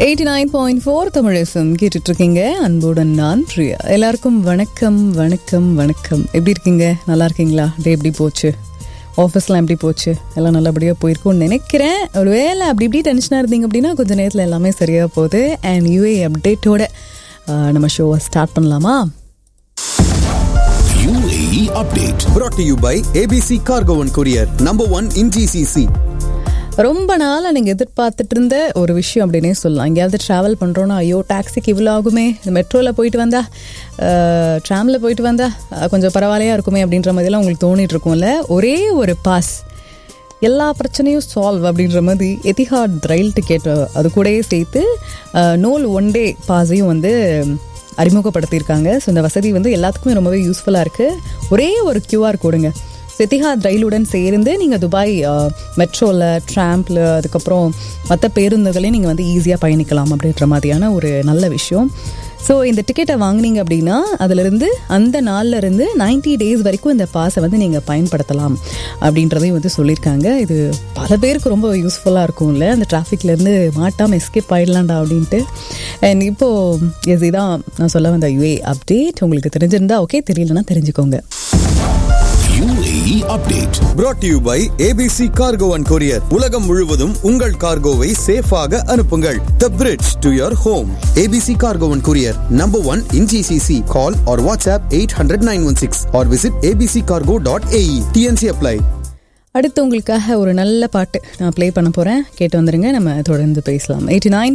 Eighty nine point four தமிழசம் கேட்டுட்டு இருக்கீங்க அன்புடன் நான் பிரியா எல்லாருக்கும் வணக்கம் வணக்கம் வணக்கம் எப்படி இருக்கீங்க நல்லா இருக்கீங்களா டே எப்படி போச்சு ஆஃபீஸ்லாம் எப்படி போச்சு எல்லாம் நல்லபடியாக போயிருக்கும்னு நினைக்கிறேன் ஒரு வேளை அப்படி இப்படி டென்ஷனாக இருந்தீங்க அப்படின்னா கொஞ்சம் நேரத்தில் எல்லாமே சரியாக போகுது அண்ட் யூஏ அப்டேட்டோட நம்ம ஷோவை ஸ்டார்ட் பண்ணலாமா UAE update. brought to you by ABC Cargo and Courier, number one in GCC. ரொம்ப நாளாக நீங்கள் எதிர்பார்த்துட்டு இருந்த ஒரு விஷயம் அப்படின்னே சொல்லலாம் எங்கேயாவது ட்ராவல் பண்ணுறோன்னா ஐயோ டாக்ஸிக்கு இவ்வளோ ஆகுமே மெட்ரோவில் போயிட்டு வந்தா ட்ராமில் போயிட்டு வந்தா அஹ், கொஞ்சம் பரவாயில்லையா இருக்குமே அப்படின்ற மாதிரிலாம் உங்களுக்கு தோணிட்டு இருக்கும்ல ஒரே ஒரு பாஸ் எல்லா பிரச்சனையும் சால்வ் அப்படின்ற மாதிரி எதிஹாட் ரயில் டிக்கெட் அது கூடயே சேர்த்து அஹ், நூல் ஒன் டே பாஸையும் வந்து அறிமுகப்படுத்தியிருக்காங்க ஸோ இந்த வசதி வந்து எல்லாத்துக்குமே ரொம்பவே யூஸ்ஃபுல்லாக இருக்குது ஒரே ஒரு கியூஆர் கோடுங்க செத்திஹாத் ரயிலுடன் சேர்ந்து நீங்கள் துபாய் மெட்ரோவில் ட்ராம்பில் அதுக்கப்புறம் மற்ற பேருந்துகளையும் நீங்கள் வந்து ஈஸியாக பயணிக்கலாம் அப்படின்ற மாதிரியான ஒரு நல்ல விஷயம் ஸோ இந்த டிக்கெட்டை வாங்குனீங்க அப்படின்னா அதிலிருந்து அந்த நாள்ல இருந்து 90 டேஸ் வரைக்கும் இந்த பாஸை வந்து நீங்கள் பயன்படுத்தலாம் அப்படின்றதையும் வந்து சொல்லியிருக்காங்க இது பல பேருக்கு ரொம்ப யூஸ்ஃபுல்லாக இருக்கும்ல அந்த டிராஃபிக்லேருந்து மாட்டாமல் எஸ்கேப் ஆயிடலாம்டா அப்படின்ட்டு அண்ட் இப்போது எஸ் இதான் நான் சொல்ல வந்த யூஏ அப்டேட் உங்களுக்கு தெரிஞ்சிருந்தா ஓகே தெரியலனா தெரிஞ்சுக்கோங்க UAE update. brought to you by ABC Cargo and Courier. உலகம் முழுவதும் உங்கள் கார்கோவை சேஃபாக அனுப்புங்கள் The bridge to your home. ABC Cargo and Courier, number one in GCC. Call or WhatsApp 800-916 or visit abccargo.ae. TNC apply. அடுத்து உங்களுக்காக ஒரு நல்ல பாட்டு நான் ப்ளே பண்ண போகிறேன் கேட்டு வந்துருங்க நம்ம தொடர்ந்து பேசலாம் எயிட்டி நைன்